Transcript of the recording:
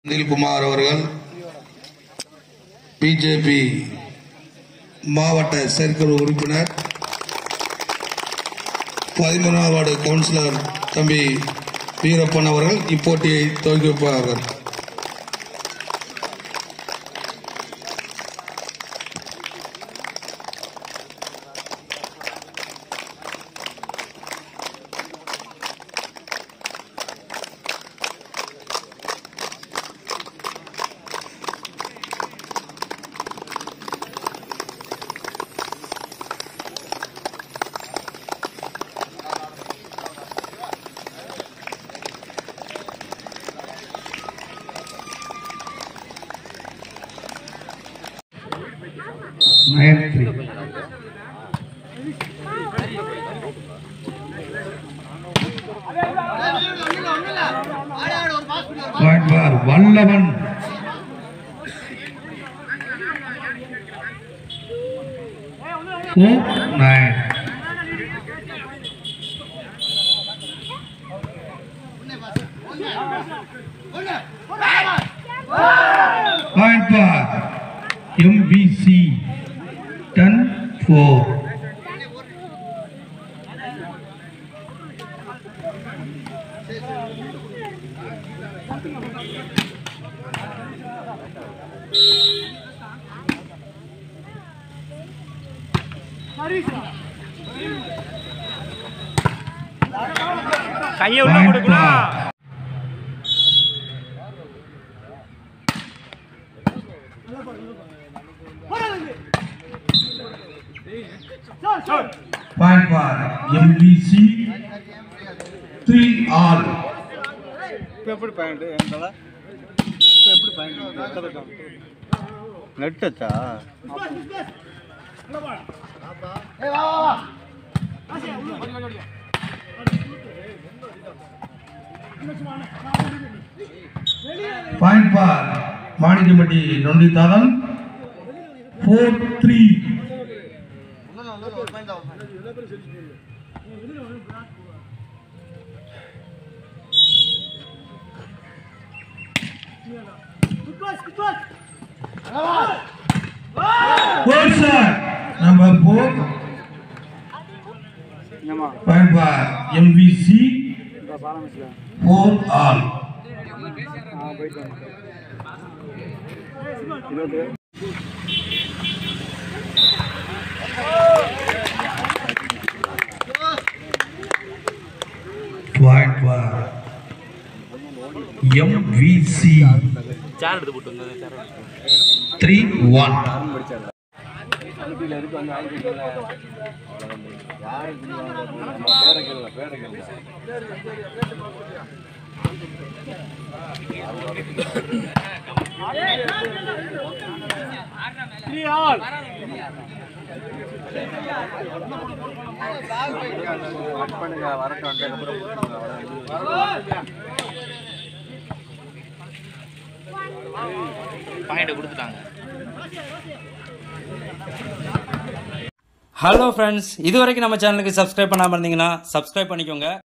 செந்தில்குமார் அவர்கள் பிஜேபி மாவட்ட செயற்குழு உறுப்பினர் பதிமூணாம் வார்டு கவுன்சிலர் தம்பி வீரப்பன் அவர்கள் இப்போட்டியை துவக்கி வைப்பார்கள் nine three. Point for Vallavan four nine. Point for MVC ten four. கையை உள்ள Point கொடுக்கணும் for Point for MVC three all. இப்போ எப்படி பேண்ட் எங்களை இப்போ எப்படி பேண்ட் நெட் வச்சா Point for மாணிக்கம்பட்டி நொண்டித்தாதன் four three. Four shot number four. ஏமா Point for MVC இந்த பாலம் மிஸ்ல four all. ஆ போயிட்டு வாங்க இருபது Point for MVC சேர் எடுத்து போட்டு வந்தது சேர் three one. அனுப்பியில் இருக்கு வந்து ஆகிட்டு யாருக்கு பேரக்கல்ல பேரக்கல்ல கட் பண்ணுங்க வரட்டும் வந்ததுக்கப்புறம் பாயிண்ட் கொடுத்துட்டாங்க ஹலோ ஃப்ரெண்ட்ஸ் இது வரைக்கும் நம்ம சேனலுக்கு சப்ஸ்கிரைப் பண்ணாமல் இருந்தீங்கன்னா சப்ஸ்கிரைப் பண்ணிக்கோங்க